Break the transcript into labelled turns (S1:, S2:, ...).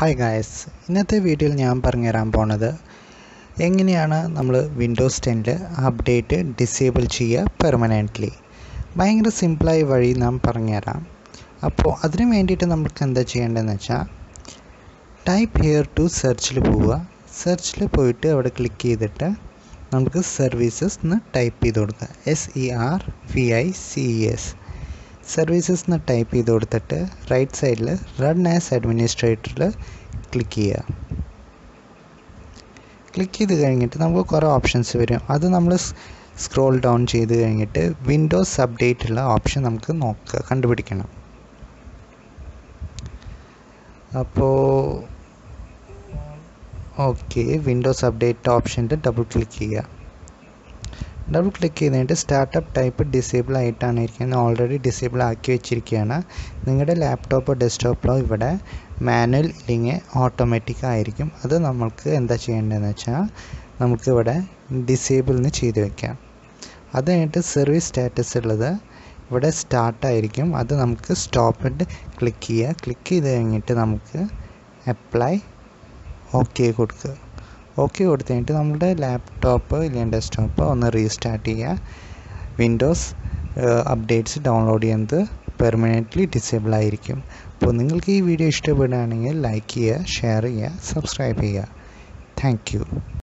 S1: hi guys ഇന്നത്തെ വീഡിയോയിൽ ഞാൻ പറഞ്ഞുതരാൻ പോണത് എങ്ങനെയാണ് നമ്മൾ വിൻഡോസ് ടെന്നിൽ അപ്ഡേറ്റ് ഡിസേബിൾ ചെയ്യുക പെർമനൻ്റ്ലി ഭയങ്കര സിമ്പിളായ വഴി നാം പറഞ്ഞുതരാം അപ്പോൾ അതിന് വേണ്ടിയിട്ട് നമുക്ക് എന്താ ചെയ്യേണ്ടതെന്ന് വെച്ചാൽ ടൈപ്പ് ഹിയർ ടു സെർച്ചിൽ പോവുക സെർച്ചിൽ പോയിട്ട് അവിടെ ക്ലിക്ക് ചെയ്തിട്ട് നമുക്ക് സർവീസസ് എന്ന് ടൈപ്പ് ചെയ്ത് കൊടുക്കുക S E R V I C E S services എന്ന് ടൈപ്പ് ചെയ്ത് കൊടുത്തിട്ട് റൈറ്റ് സൈഡിൽ റൺ ആസ് അഡ്മിനിസ്ട്രേറ്ററിൽ ക്ലിക്ക് ചെയ്യുക ക്ലിക്ക് ചെയ്ത് കഴിഞ്ഞിട്ട് നമുക്ക് കുറേ ഓപ്ഷൻസ് വരും അത് നമ്മൾ സ്ക്രോൾ ഡൗൺ ചെയ്ത് കഴിഞ്ഞിട്ട് വിൻഡോസ് അപ്ഡേറ്റ് ഉള്ള ഓപ്ഷൻ നമുക്ക് നോക്കുക കണ്ടുപിടിക്കണം അപ്പോൾ ഓക്കെ വിൻഡോസ് അപ്ഡേറ്റ് ഓപ്ഷനിൽ ഡബിൾ ക്ലിക്ക് ചെയ്യുക ഡബിൾ ക്ലിക്ക് ചെയ്തിട്ട് സ്റ്റാർട്ടപ്പ് ടൈപ്പ് ഡിസേബിൾ ആയിട്ടാണ് ഇരിക്കുന്നത് ഓൾറെഡി ഡിസേബിൾ ആക്കി വെച്ചിരിക്കുകയാണ് നിങ്ങളുടെ ലാപ്ടോപ്പോ ഡെസ്ക്ടോപ്പിലോ ഇവിടെ മാനുവൽ ഇല്ലെങ്കിൽ ഓട്ടോമാറ്റിക് ആയിരിക്കും അത് നമ്മൾക്ക് എന്താ ചെയ്യേണ്ടതെന്ന് വെച്ചാൽ നമുക്കിവിടെ ഡിസേബിളിന് ചെയ്ത് വെക്കാം അത് കഴിഞ്ഞിട്ട് സർവീസ് സ്റ്റാറ്റസ് ഉള്ളത് ഇവിടെ സ്റ്റാർട്ടായിരിക്കും അത് നമുക്ക് സ്റ്റോപ്പിട്ട് ക്ലിക്ക് ചെയ്യുക ക്ലിക്ക് ചെയ്ത് കഴിഞ്ഞിട്ട് നമുക്ക് അപ്ലൈ ഓക്കെ കൊടുക്കുക ഓക്കെ കൊടുത്തു കഴിഞ്ഞിട്ട് നമ്മുടെ ലാപ്ടോപ്പ് ഇല്ലെങ്കിൽ ഡെസ്ക്ടോപ്പ് ഒന്ന് റീസ്റ്റാർട്ട് ചെയ്യുക വിൻഡോസ് അപ്ഡേറ്റ്സ് ഡൗൺലോഡ് ചെയ്യുന്നത് പെർമനൻ്റ്ലി ഡിസേബിൾ ആയിരിക്കും അപ്പോൾ നിങ്ങൾക്ക് ഈ വീഡിയോ ഇഷ്ടപ്പെടുകയാണെങ്കിൽ ലൈക്ക് ചെയ്യുക ഷെയർ ചെയ്യുക സബ്സ്ക്രൈബ് ചെയ്യുക താങ്ക്